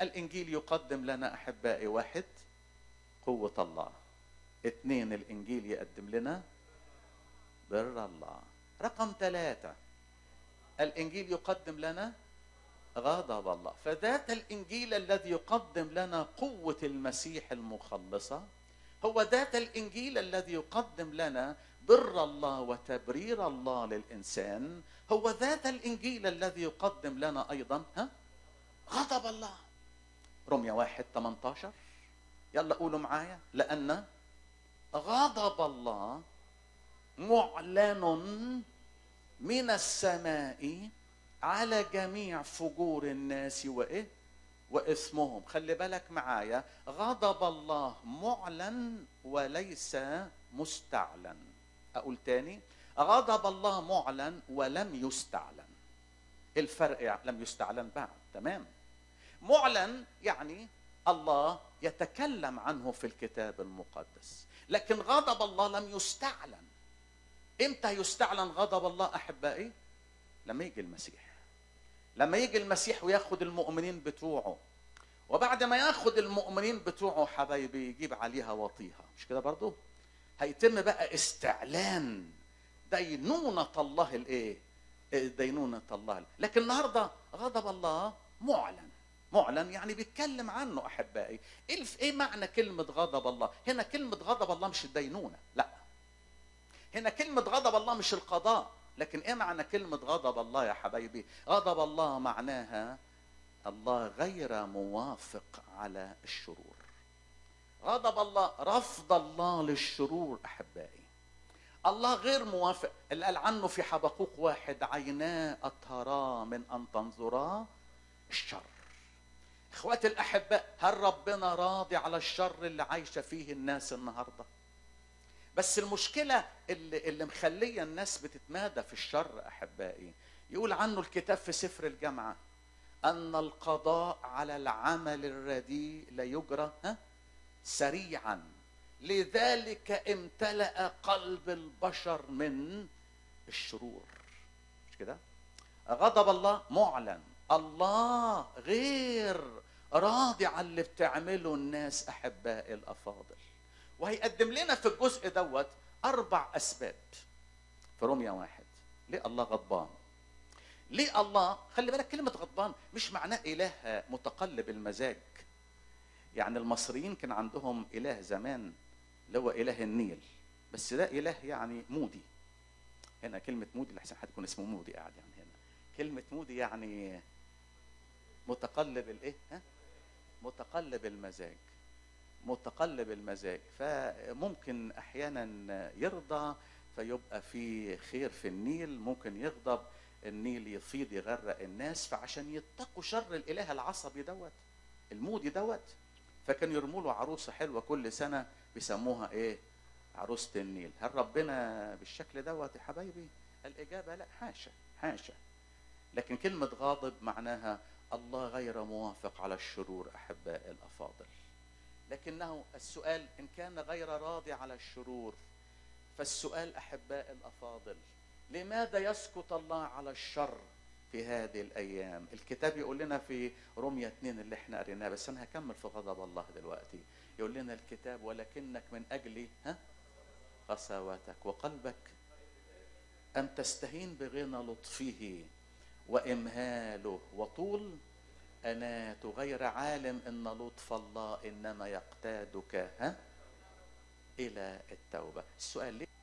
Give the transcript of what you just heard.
الانجيل يقدم لنا احبائي واحد قوه الله اثنين الانجيل يقدم لنا بر الله رقم ثلاثه الانجيل يقدم لنا غضب الله فذات الانجيل الذي يقدم لنا قوه المسيح المخلصه هو ذات الانجيل الذي يقدم لنا بر الله وتبرير الله للانسان هو ذات الانجيل الذي يقدم لنا ايضا ها غضب الله رمية واحد 18 يلا قولوا معايا لأن غضب الله معلن من السماء على جميع فجور الناس وايه واثمهم خلي بالك معايا غضب الله معلن وليس مستعلن اقول تاني غضب الله معلن ولم يستعلن الفرق يعني لم يستعلن بعد تمام معلن يعني الله يتكلم عنه في الكتاب المقدس لكن غضب الله لم يستعلن امتى يستعلن غضب الله احبائي لما يجي المسيح لما يجي المسيح وياخد المؤمنين بتوعه وبعد ما ياخد المؤمنين بتوعه حبايبي يجيب عليها وطيها مش كده برضو هيتم بقى استعلان دينونة الله الايه دينونة الله لكن النهاردة غضب الله معلن معلن يعني بيتكلم عنه احبائي ايه ايه معنى كلمه غضب الله هنا كلمه غضب الله مش الدينونه لا هنا كلمه غضب الله مش القضاء لكن ايه معنى كلمه غضب الله يا حبايبي غضب الله معناها الله غير موافق على الشرور غضب الله رفض الله للشرور احبائي الله غير موافق اللي قال عنه في حبقوق واحد عيناه اطهرا من ان تنظرا الشر اخواتي الاحباء هل ربنا راضي على الشر اللي عايشه فيه الناس النهارده بس المشكله اللي, اللي مخليه الناس بتتمادى في الشر احبائي يقول عنه الكتاب في سفر الجامعه ان القضاء على العمل الرديء لا يجرى ها سريعا لذلك امتلأ قلب البشر من الشرور مش كده غضب الله معلن الله غير راضي على اللي بتعمله الناس احبائي الافاضل وهيقدم لنا في الجزء دوت اربع اسباب في روميا واحد ليه الله غضبان ليه الله خلي بالك كلمة غضبان مش معناه إله متقلب المزاج يعني المصريين كان عندهم إله زمان اللي هو إله النيل بس ده إله يعني مودي هنا كلمة مودي لحسن حد يكون اسمه مودي قاعد يعني هنا كلمة مودي يعني متقلب الايه؟ ها؟ متقلب المزاج متقلب المزاج فممكن احيانا يرضى فيبقى في خير في النيل ممكن يغضب النيل يفيض يغرق الناس فعشان يتقوا شر الاله العصبي دوت المودي دوت فكانوا يرموا له عروسه حلوه كل سنه بيسموها ايه؟ عروسه النيل هل ربنا بالشكل دوت يا حبايبي؟ الاجابه لا حاشا حاشا لكن كلمه غاضب معناها الله غير موافق على الشرور احباء الافاضل لكنه السؤال ان كان غير راضي على الشرور فالسؤال احباء الافاضل لماذا يسكت الله على الشر في هذه الايام الكتاب يقول لنا في رمية 2 اللي احنا قريناه بس انا هكمل في غضب الله دلوقتي يقول لنا الكتاب ولكنك من اجل ها قساوتك وقلبك ان تستهين بغنى لطفه وامهاله وطول انات غير عالم ان لطف الله انما يقتادك ها الى التوبه السؤال ليه